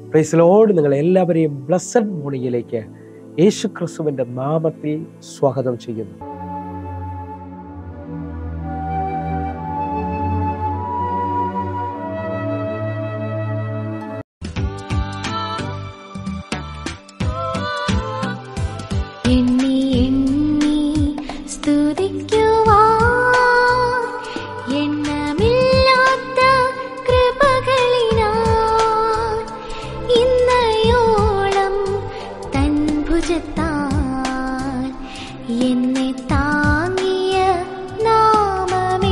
പ്രൈസിലോട് നിങ്ങൾ എല്ലാവരെയും ബ്ലസ്സഡ് മോർണിംഗിലേക്ക് യേശു ക്രിസ്തുവിൻ്റെ നാമത്തിൽ സ്വാഗതം ചെയ്യുന്നു എണ്ണി എണ്ണി സ്തുതിക്കുവാൻ എണ്ണമില്ലാത്ത കൃപകളിനാൽ ഇന്നയോളം തൻ ഭുജത്താൽ എന്നെ താങ്ങിയ നാമമേ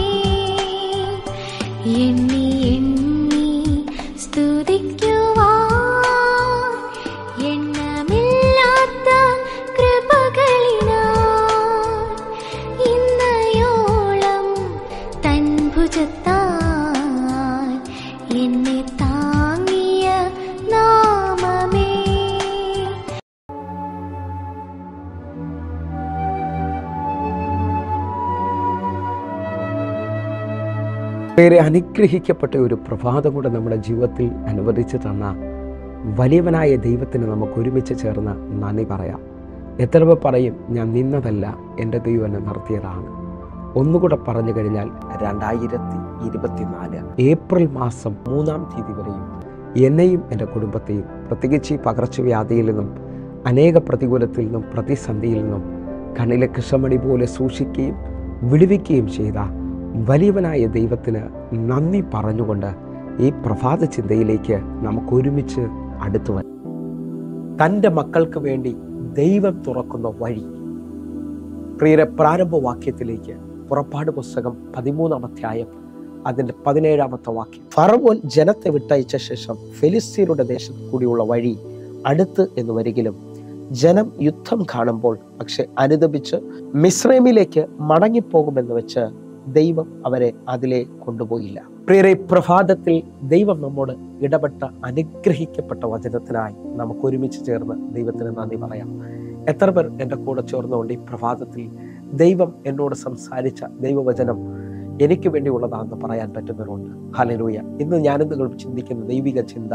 എണ്ണി എണ്ണി സ്തുതിക്കുവാൻ എണ്ണമില്ലാത്ത കൃപകളിനാൽ ഇന്നയോളം തൻ ഭുജത്താൽ എന്നെ താങ്ങിയ നാമമേ പേരെ അനുഗ്രഹിക്കപ്പെട്ട ഒരു പ്രഭാതം കൂടെ നമ്മുടെ ജീവിതത്തിൽ അനുവദിച്ചു തന്ന വലിയവനായ ദൈവത്തിന് നമുക്ക് ഒരുമിച്ച് ചേർന്ന് നന്ദി പറയാം എത്ര പേർ പറയും ഞാൻ നിന്നതല്ല എൻ്റെ ദൈവം എന്നെ നിർത്തിയതാണ് ഒന്നുകൂടെ പറഞ്ഞു കഴിഞ്ഞാൽ രണ്ടായിരത്തി ഇരുപത്തിനാല് ഏപ്രിൽ മാസം മൂന്നാം തീയതി വരെയും എന്നെയും എൻ്റെ കുടുംബത്തെയും പ്രത്യേകിച്ച് ഈ പകർച്ചവ്യാധിയിൽ നിന്നും അനേക പ്രതികൂലത്തിൽ നിന്നും പ്രതിസന്ധിയിൽ നിന്നും കണ്ണിലെ കൃഷ്ണമണി പോലെ സൂക്ഷിക്കുകയും വിടുവിക്കുകയും ചെയ്ത വലിയവനായ ദൈവത്തിന് നന്ദി പറഞ്ഞുകൊണ്ട് ഈ പ്രഭാത ചിന്തയിലേക്ക് നമുക്ക് ഒരുമിച്ച് അടുത്തു വരാം തൻ്റെ മക്കൾക്ക് വേണ്ടി ദൈവം തുറക്കുന്ന വഴി പ്രിയരെ പ്രാരംഭവാക്യത്തിലേക്ക് പുറപ്പാട് പുസ്തകം പതിമൂന്നാം അധ്യായം അതിൻ്റെ പതിനേഴാമത്തെ വാക്യം ഫറവോൻ ജനത്തെ വിട്ടയച്ച ശേഷം ഫെലിസ്തീനയുടെ ദേശത്ത് കൂടിയുള്ള വഴി അടുത്ത് എന്ന് വരികിലും ജനം യുദ്ധം കാണുമ്പോൾ പക്ഷെ അനുദപിച്ച് മിശ്രമിലേക്ക് മടങ്ങിപ്പോകുമെന്ന് വെച്ച് ദൈവം അവരെ അതിലെ കൊണ്ടുപോയില്ല പ്രിയരെ പ്രഭാതത്തിൽ ദൈവം നമ്മോട് ഇടപെട്ട അനുഗ്രഹിക്കപ്പെട്ട വചനത്തിനായി നമുക്ക് ഒരുമിച്ച് ചേർന്ന് ദൈവത്തിന് നന്ദി പറയാം എത്ര പേർ എൻ്റെ കൂടെ ചേർന്നുകൊണ്ട് ഈ പ്രഭാതത്തിൽ ദൈവം എന്നോട് സംസാരിച്ച ദൈവവചനം എനിക്ക് വേണ്ടിയുള്ളതാണെന്ന് പറയാൻ പറ്റുന്നവരുണ്ട് ഹലലൂയ ഇന്ന് ഞാനും നിങ്ങൾ ചിന്തിക്കുന്ന ദൈവിക ചിന്ത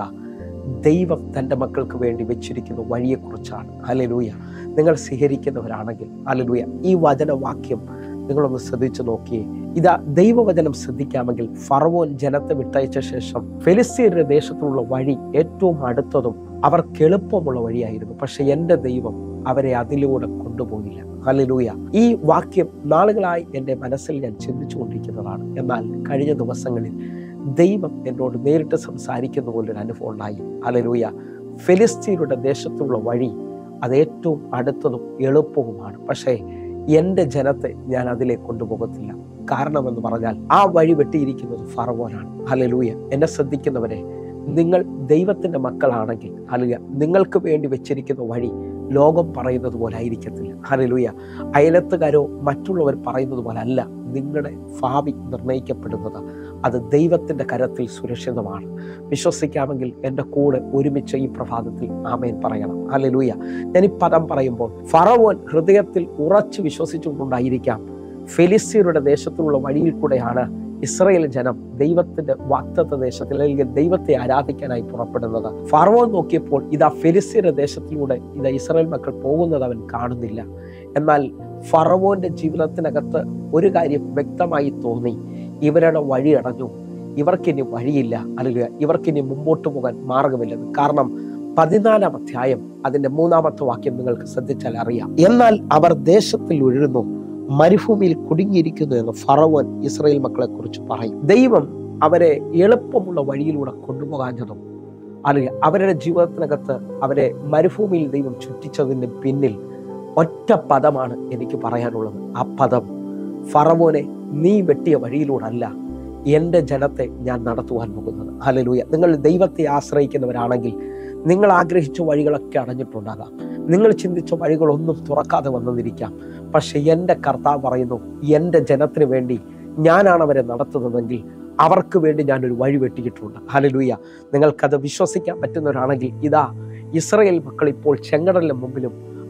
ദൈവം തൻ്റെ മക്കൾക്ക് വേണ്ടി വെച്ചിരിക്കുന്ന വഴിയെക്കുറിച്ചാണ് ഹലലൂയ നിങ്ങൾ സ്വീകരിക്കുന്നവരാണെങ്കിൽ ഹലലൂയ ഈ വചനവാക്യം നിങ്ങളൊന്ന് ശ്രദ്ധിച്ചു നോക്കിയേ ഇതാ ദൈവവചനം ശ്രദ്ധിക്കാമെങ്കിൽ ഫറവോൻ ജനത്തെ വിട്ടയച്ച ശേഷം ഫെലിസ്തീനയുടെ ദേശത്തുള്ള വഴി ഏറ്റവും അടുത്തതും അവർക്ക് എളുപ്പമുള്ള വഴിയായിരുന്നു പക്ഷെ എൻ്റെ ദൈവം അവരെ അതിലൂടെ കൊണ്ടുപോയില്ല ഹല്ലേലൂയ ഈ വാക്യം നാളുകളായി എൻ്റെ മനസ്സിൽ ഞാൻ ചിന്തിച്ചു കൊണ്ടിരിക്കുന്നതാണ് എന്നാൽ കഴിഞ്ഞ ദിവസങ്ങളിൽ ദൈവം എന്നോട് നേരിട്ട് സംസാരിക്കുന്ന പോലൊരു അനുഭവം ഉണ്ടായി ഹല്ലേലൂയ ഫെലിസ്തീനയുടെ ദേശത്തുള്ള വഴി അത് ഏറ്റവും അടുത്തതും എളുപ്പവുമാണ് പക്ഷേ എൻ്റെ ജനത്തെ ഞാൻ അതിലേക്ക് കൊണ്ടുപോകത്തില്ല കാരണമെന്ന് പറഞ്ഞാൽ ആ വഴി വെട്ടിയിരിക്കുന്നത് ഫറവോനാണ് ഹലലൂയ എന്നെ ശ്രദ്ധിക്കുന്നവരെ നിങ്ങൾ ദൈവത്തിൻ്റെ മക്കളാണെങ്കിൽ ഹലുയ നിങ്ങൾക്ക് വേണ്ടി വെച്ചിരിക്കുന്ന വഴി ലോകം പറയുന്നത് പോലെ ആയിരിക്കത്തില്ല ഹലലൂയ അയലത്തുകാരോ മറ്റുള്ളവർ പറയുന്നത് പോലെ അല്ല നിങ്ങളുടെ ഭാവി നിർണയിക്കപ്പെടുന്നത് അത് ദൈവത്തിൻ്റെ കരത്തിൽ സുരക്ഷിതമാണ് വിശ്വസിക്കാമെങ്കിൽ എൻ്റെ കൂടെ ഒരുമിച്ച് ഈ പ്രഭാതത്തിൽ ആമേൻ പറയണം ഹലലൂയ ഞാൻ ഈ പദം പറയുമ്പോൾ ഫറവോൻ ഹൃദയത്തിൽ ഉറച്ചു വിശ്വസിച്ചുകൊണ്ടായിരിക്കാം ഫെലിസ്തീനയുടെ ദേശത്തുള്ള വഴിയിൽ കൂടെയാണ് ഇസ്രയേൽ ജനം ദൈവത്തിന്റെ വാക്തത്വ ദേശത്തിൽ അല്ലെങ്കിൽ ദൈവത്തെ ആരാധിക്കാനായി പുറപ്പെടുന്നത് ഫറവോൻ നോക്കിയപ്പോൾ ഇതാ ഫെലിസ്തീന ദേശത്തിലൂടെ ഇതാ ഇസ്രായേൽ മക്കൾ പോകുന്നത് അവൻ കാണുന്നില്ല എന്നാൽ ഫറവോന്റെ ജീവിതത്തിനകത്ത് ഒരു കാര്യം വ്യക്തമായി തോന്നി ഇവരുടെ വഴി അടഞ്ഞു ഇവർക്കിനി വഴിയില്ല അല്ലെങ്കിൽ ഇവർക്കിനി മുമ്പോട്ട് പോകാൻ മാർഗമില്ലെന്ന് കാരണം പതിനാലാം അധ്യായം അതിന്റെ മൂന്നാമത്തെ വാക്യം നിങ്ങൾക്ക് ശ്രദ്ധിച്ചാൽ അറിയാം എന്നാൽ അവർ ദേശത്തിൽ ഉഴരുന്നു മരുഭൂമിയിൽ കുടുങ്ങിയിരിക്കുന്നു എന്ന് ഫറവോൻ ഇസ്രായേൽ മക്കളെ കുറിച്ച് പറയും ദൈവം അവരെ എളുപ്പമുള്ള വഴിയിലൂടെ കൊണ്ടുപോകാഞ്ഞതും അല്ലെങ്കിൽ അവരുടെ ജീവിതത്തിനകത്ത് അവരെ മരുഭൂമിയിൽ ദൈവം ചുറ്റിച്ചതിൻ്റെ പിന്നിൽ ഒറ്റ പദമാണ് എനിക്ക് പറയാനുള്ളത് ആ പദം ഫറവോനെ നീ വെട്ടിയ വഴിയിലൂടല്ല എൻ്റെ ജനത്തെ ഞാൻ നടത്തുവാൻ പോകുന്നത് ഹലലൂയ നിങ്ങൾ ദൈവത്തെ ആശ്രയിക്കുന്നവരാണെങ്കിൽ നിങ്ങൾ ആഗ്രഹിച്ച വഴികളൊക്കെ അടഞ്ഞിട്ടുണ്ടാകാം നിങ്ങൾ ചിന്തിച്ച വഴികളൊന്നും തുറക്കാതെ വന്നെന്നിരിക്കാം പക്ഷെ എൻ്റെ കർത്താവ് പറയുന്നു എൻ്റെ ജനത്തിന് വേണ്ടി ഞാനാണ് അവരെ നടത്തുന്നതെങ്കിൽ അവർക്ക് വേണ്ടി ഞാനൊരു വഴി വെട്ടിയിട്ടുണ്ട് ഹലലൂയ നിങ്ങൾക്കത് വിശ്വസിക്കാൻ പറ്റുന്നവരാണെങ്കിൽ ഇതാ ഇസ്രയേൽ മക്കൾ ഇപ്പോൾ ചെങ്കടലിന് മുമ്പിലും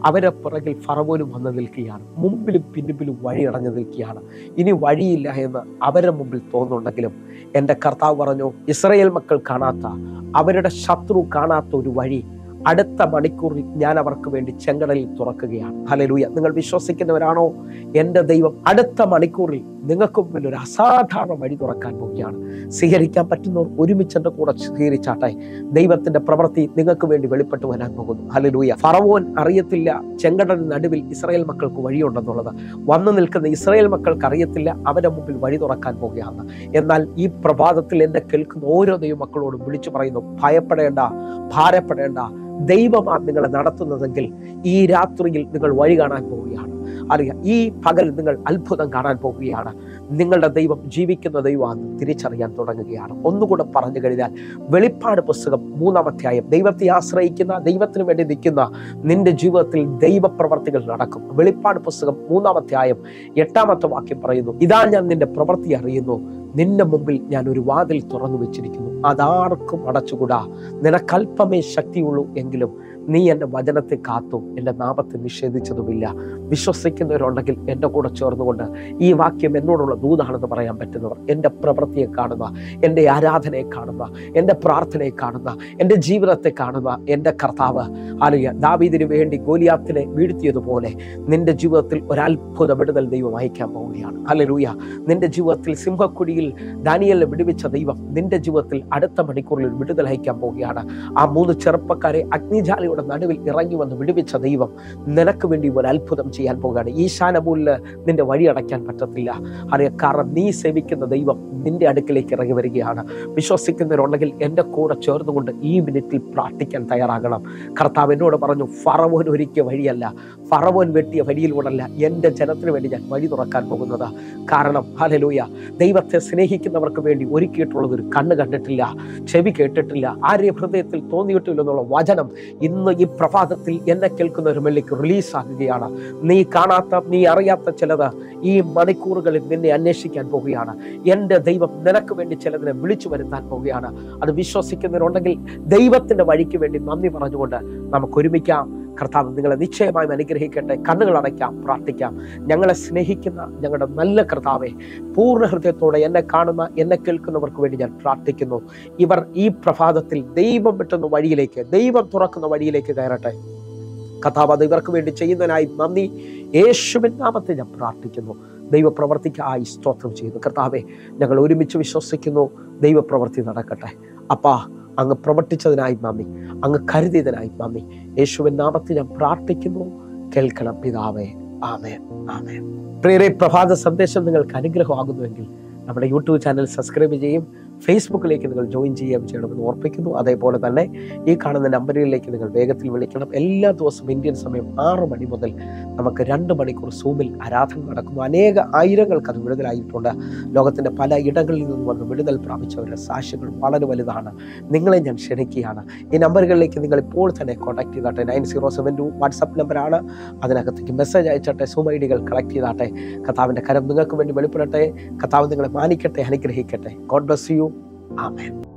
അവരെ പുറകിൽ ഫറവോനും വന്ന് നിൽക്കുകയാണ് മുമ്പിലും പിന്നിലും വഴി അടഞ്ഞു നിൽക്കുകയാണ് ഇനി വഴിയില്ല എന്ന് അവരുടെ മുമ്പിൽ തോന്നുന്നുണ്ടെങ്കിലും എൻ്റെ കർത്താവ് പറഞ്ഞു ഇസ്രയേൽ മക്കൾ കാണാത്ത അവരുടെ ശത്രു കാണാത്ത ഒരു വഴി അടുത്ത മണിക്കൂറിൽ ഞാൻ അവർക്ക് വേണ്ടി ചെങ്കടലിൽ തുറക്കുകയാണ് ഹലലൂയ നിങ്ങൾ വിശ്വസിക്കുന്നവരാണോ എൻ്റെ ദൈവം അടുത്ത മണിക്കൂറിൽ നിങ്ങൾക്ക് മുമ്പിൽ ഒരു അസാധാരണ വഴി തുറക്കാൻ പോവുകയാണ് സ്വീകരിക്കാൻ പറ്റുന്നവർ ഒരുമിച്ച് എൻ്റെ കൂടെ സ്വീകരിച്ചാട്ടെ ദൈവത്തിന്റെ പ്രവൃത്തി നിങ്ങൾക്ക് വേണ്ടി വെളിപ്പെട്ട് വരാൻ പോകുന്നു ഹലലൂയ ഫറവോൻ അറിയത്തില്ല ചെങ്കടലിന് നടുവിൽ ഇസ്രായേൽ മക്കൾക്ക് വഴിയുണ്ടെന്നുള്ളത് വന്നു നിൽക്കുന്ന ഇസ്രായേൽ മക്കൾക്ക് അറിയത്തില്ല അവരുടെ മുമ്പിൽ വഴി തുറക്കാൻ പോവുകയാണ് എന്നാൽ ഈ പ്രഭാതത്തിൽ എന്നെ കേൾക്കുന്ന ഓരോ ദൈവമക്കളോടും വിളിച്ചു പറയുന്നു ഭയപ്പെടേണ്ട ഭാരപ്പെടേണ്ട ദൈവമാണ് നിങ്ങളെ നടത്തുന്നതെങ്കിൽ ഈ രാത്രിയിൽ നിങ്ങൾ വഴി കാണാൻ പോവുകയാണ് അറിയാം ഈ പകൽ നിങ്ങൾ അത്ഭുതം കാണാൻ പോവുകയാണ് നിങ്ങളുടെ ദൈവം ജീവിക്കുന്ന ദൈവമാണെന്ന് തിരിച്ചറിയാൻ തുടങ്ങുകയാണ് ഒന്നുകൂടെ പറഞ്ഞു കഴിഞ്ഞാൽ വെളിപ്പാട് പുസ്തകം മൂന്നാം അധ്യായം ദൈവത്തെ ആശ്രയിക്കുന്ന ദൈവത്തിന് വേണ്ടി നിൽക്കുന്ന നിന്റെ ജീവിതത്തിൽ ദൈവപ്രവർത്തികൾ നടക്കും വെളിപ്പാട് പുസ്തകം മൂന്നാം അധ്യായം എട്ടാമത്തെ വാക്യം പറയുന്നു ഇതാ ഞാൻ നിന്റെ പ്രവൃത്തി അറിയുന്നു നിന്റെ മുമ്പിൽ ഞാൻ ഒരു വാതിൽ തുറന്നു വെച്ചിരിക്കുന്നു അതാർക്കും അടച്ചുകൂടാ നിനക്കല്പമേ ശക്തിയുള്ളൂ എങ്കിലും നീ എൻ്റെ വചനത്തെ കാത്തു എൻ്റെ നാമത്തെ നിഷേധിച്ചതുമില്ല വിശ്വസിക്കുന്നവരുണ്ടെങ്കിൽ എൻ്റെ കൂടെ ചേർന്നുകൊണ്ട് ഈ വാക്യം എന്നോടുള്ള ദൂതാണെന്ന് പറയാൻ പറ്റുന്നവർ എൻ്റെ പ്രവൃത്തിയെ കാണുന്ന എൻ്റെ ആരാധനയെ കാണുന്ന എൻ്റെ പ്രാർത്ഥനയെ കാണുന്ന എൻ്റെ ജീവിതത്തെ കാണുന്ന എൻ്റെ കർത്താവ് അറിയ ദാവീദിന് വേണ്ടി ഗോലിയാത്തിനെ വീഴ്ത്തിയതുപോലെ നിന്റെ ജീവിതത്തിൽ ഒരത്ഭുത വിടുതൽ ദൈവം അയക്കാൻ പോവുകയാണ് അല്ലെ നിന്റെ ജീവിതത്തിൽ സിംഹക്കുഴിയിൽ ദാനിയലിനെ വിടുവിച്ച ദൈവം നിന്റെ ജീവിതത്തിൽ അടുത്ത മണിക്കൂറിൽ ഒരു വിടുതൽ അയക്കാൻ പോവുകയാണ് ആ മൂന്ന് ചെറുപ്പക്കാരെ അഗ്നിജാലയുടെ നടുവിൽ ഇറങ്ങി വന്ന് വിടുവിച്ച ദൈവം നിനക്ക് വേണ്ടി ഒരു അത്ഭുതം ചെയ്യാൻ പോവുകയാണ് ഈശാനമൂലിന് നിന്റെ വഴി അടയ്ക്കാൻ പറ്റത്തില്ല അറിയാം കാരണം നീ സേവിക്കുന്ന ദൈവം നിന്റെ അടുക്കിലേക്ക് ഇറങ്ങി വരികയാണ് വിശ്വസിക്കുന്നവരുണ്ടെങ്കിൽ എൻ്റെ കൂടെ ചേർന്നുകൊണ്ട് ഈ മിനിറ്റിൽ പ്രാർത്ഥിക്കാൻ തയ്യാറാകണം കർത്താവ് എന്നോട് പറഞ്ഞു ഫറവോൻ ഒരുക്കിയ വഴിയല്ല ഫറവോൻ വെട്ടിയ വഴിയിലൂടല്ല എൻ്റെ ജനത്തിന് വേണ്ടി ഞാൻ വഴി തുറക്കാൻ പോകുന്നത് കാരണം ഹലലൂയ ദൈവത്തെ സ്നേഹിക്കുന്നവർക്ക് വേണ്ടി ഒരുക്കിയിട്ടുള്ളത് ഒരു കണ്ണ് കണ്ടിട്ടില്ല ചെവി കേട്ടിട്ടില്ല ആര്യ ഹൃദയത്തിൽ തോന്നിയിട്ടില്ല എന്നുള്ള വചനം ഇന്ന് ഈ പ്രഭാതത്തിൽ എന്നെ കേൾക്കുന്ന ഒരു മെല്ലിക്ക് റിലീസ് ആകുകയാണ് നീ കാണാത്ത നീ അറിയാത്ത ചിലത് ഈ മണിക്കൂറുകളിൽ നിന്നെ അന്വേഷിക്കാൻ പോവുകയാണ് എൻ്റെ ദൈവം നിനക്ക് വേണ്ടി ചിലതിനെ വിളിച്ചു വരുത്താൻ പോവുകയാണ് അത് വിശ്വസിക്കുന്നവരുണ്ടെങ്കിൽ ദൈവത്തിന്റെ വഴിക്ക് വേണ്ടി നന്ദി പറഞ്ഞുകൊണ്ട് നമുക്ക് ഒരുമിക്കാം കർത്താവ് നിങ്ങളെ നിശ്ചയമായും അനുഗ്രഹിക്കട്ടെ കണ്ണുകൾ അടയ്ക്കാം പ്രാർത്ഥിക്കാം ഞങ്ങളെ സ്നേഹിക്കുന്ന ഞങ്ങളുടെ നല്ല കർത്താവെ പൂർണ്ണ ഹൃദയത്തോടെ എന്നെ കാണുന്ന എന്നെ കേൾക്കുന്നവർക്ക് വേണ്ടി ഞാൻ പ്രാർത്ഥിക്കുന്നു ഇവർ ഈ പ്രഭാതത്തിൽ ദൈവം വിട്ടുന്ന വഴിയിലേക്ക് ദൈവം തുറക്കുന്ന വഴിയിലേക്ക് കയറട്ടെ കഥാവ് അത് ഇവർക്ക് വേണ്ടി ചെയ്യുന്നതിനായി നന്ദി യേശുവിൻ നാമത്തെ ഞാൻ പ്രാർത്ഥിക്കുന്നു ദൈവപ്രവർത്തിക്കായി സ്തോത്രം ചെയ്യുന്നു കർത്താവെ ഞങ്ങൾ ഒരുമിച്ച് വിശ്വസിക്കുന്നു ദൈവപ്രവൃത്തി നടക്കട്ടെ അപ്പാ അങ്ങ് പ്രവർത്തിച്ചതിനായി നന്ദി അങ്ങ് കരുതിയതിനായി നന്ദി യേശുവിൻ നാമത്തിൽ ഞാൻ പ്രാർത്ഥിക്കുന്നു കേൾക്കണം പിതാവേ ആമേൻ ആമേൻ പ്രിയരെ പ്രഭാത സന്ദേശം നിങ്ങൾക്ക് അനുഗ്രഹമാകുന്നുവെങ്കിൽ നമ്മുടെ യൂട്യൂബ് ചാനൽ സബ്സ്ക്രൈബ് ചെയ്യും ഫേസ്ബുക്കിലേക്ക് നിങ്ങൾ ജോയിൻ ചെയ്യുകയും ചെയ്യണമെന്ന് ഓർപ്പിക്കുന്നു അതേപോലെ തന്നെ ഈ കാണുന്ന നമ്പറുകളിലേക്ക് നിങ്ങൾ വേഗത്തിൽ വിളിക്കണം എല്ലാ ദിവസവും ഇന്ത്യൻ സമയം ആറ് മണി മുതൽ നമുക്ക് രണ്ട് മണിക്കൂർ സൂമിൽ ആരാധന നടക്കുന്നു അനേക ആയിരങ്ങൾക്ക് അത് വിടുതലായിട്ടുണ്ട് ലോകത്തിൻ്റെ പല ഇടങ്ങളിൽ നിന്ന് വന്ന് വിടുതൽ പ്രാപിച്ചവരുടെ സാക്ഷ്യങ്ങൾ വളരെ വലുതാണ് നിങ്ങളെ ഞാൻ ക്ഷണിക്കുകയാണ് ഈ നമ്പറുകളിലേക്ക് നിങ്ങൾ ഇപ്പോൾ തന്നെ കോൺടാക്ട് ചെയ്താട്ടെ nine zero seven two WhatsApp നമ്പറാണ് അതിനകത്തേക്ക് മെസ്സേജ് അയച്ചട്ടെ സൂം ഐ ഡികൾ കളക്ട് ചെയ്താട്ടെ കഥാവിൻ്റെ കരം നിങ്ങൾക്ക് വേണ്ടി വെളിപ്പെടട്ടെ കഥാവ് നിങ്ങളെ മാനിക്കട്ടെ അനുഗ്രഹിക്കട്ടെ ഗോഡ് ബ്ലസ് യു ആമേൻ